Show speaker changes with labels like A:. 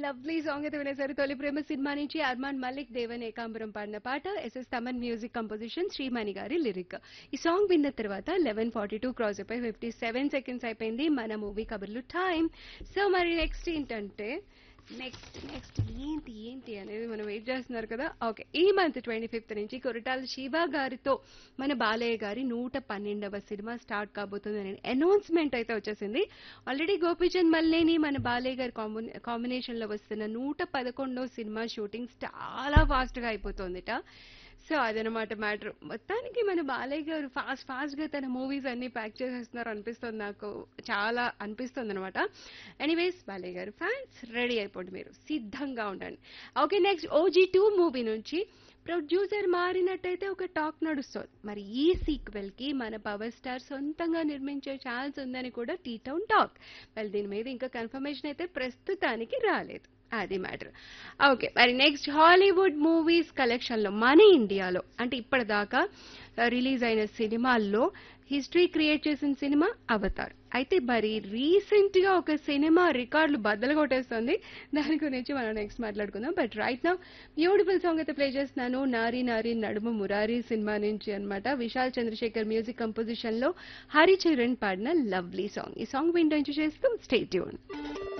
A: lovely song అయితే వినేసారు తొలి ప్రేమ cinema నుంచి అర్మాన్ మలిక్ దేవన్ ఏకాంబరం పాడిన పాట SS Thaman music composition Srimani గారి లిరిక్ ఈ సాంగ్ విన్న తర్వాత లెవెన్ ఫార్టీ టూ క్రాస్ అయిపోయి ఫిఫ్టీ సెవెన్ సెకండ్స్ అయిపోయింది మన మూవీ కబుర్లు టైం సో మరి నెక్స్ట్ ఏంటంటే నెక్స్ట్ నెక్స్ట్ ఏంటి ఏంటి అనేది మనం వెయిట్ చేస్తున్నారు కదా ఓకే ఈ మంత్ ట్వంటీ ఫిఫ్త్ నుంచి కొరటాల శివ గారితో మన బాలయ్య గారి నూట పన్నెండవ సినిమా స్టార్ట్ కాబోతుంది అనే అనౌన్స్మెంట్ అయితే వచ్చేసింది ఆల్రెడీ గోపీచంద్ మల్లేని మన బాలయ్య గారి కాంబినేషన్ లో వస్తున్న నూట పదకొండవ సినిమా షూటింగ్ చాలా ఫాస్ట్ గా అయిపోతుందిట సో అదనమాట మ్యాటర్ మొత్తానికి మన బాలయ్య గారు ఫాస్ట్ ఫాస్ట్ గా తన మూవీస్ అన్ని ప్యాక్ చేసేస్తున్నారు అనిపిస్తుంది నాకు చాలా అనిపిస్తుంది అనమాట ఎనీవేస్ బాలయ్య గారు ఫ్యాన్స్ రెడీ అయిపోండి మీరు సిద్ధంగా ఉండండి okay next OG two movie నుంచి ప్రొడ్యూసర్ మారినట్టయితే ఒక టాక్ నడుస్తుంది మరి ఈ సీక్వెల్ కి మన పవర్ స్టార్ సొంతంగా నిర్మించే ఛాన్స్ ఉందని కూడా టీ టౌన్ టాక్ మరి దీని మీద ఇంకా కన్ఫర్మేషన్ అయితే ప్రస్తుతానికి రాలేదు అది మ్యాటర్ ఓకే మరి నెక్స్ట్ హాలీవుడ్ మూవీస్ కలెక్షన్లో మన ఇండియాలో అంటే ఇప్పటిదాకా రిలీజ్ అయిన సినిమాల్లో హిస్టరీ క్రియేట్ చేసిన సినిమా అవతార్ అయితే మరి రీసెంట్ గా ఒక సినిమా రికార్డులు బద్దలు కొట్టేస్తుంది దాని గురించి మనం నెక్స్ట్ మాట్లాడుకుందాం but right now beautiful song అయితే ప్లే చేస్తున్నాను నారీ నారీ నడుమ మురారి సినిమా నుంచి అన్నమాట విశాల్ చంద్రశేఖర్ మ్యూజిక్ కంపోజిషన్ లో హరిచరణ్ పాడిన లవ్లీ సాంగ్ ఈ సాంగ్ వింటూ చేస్తూ స్టే ట్యూన్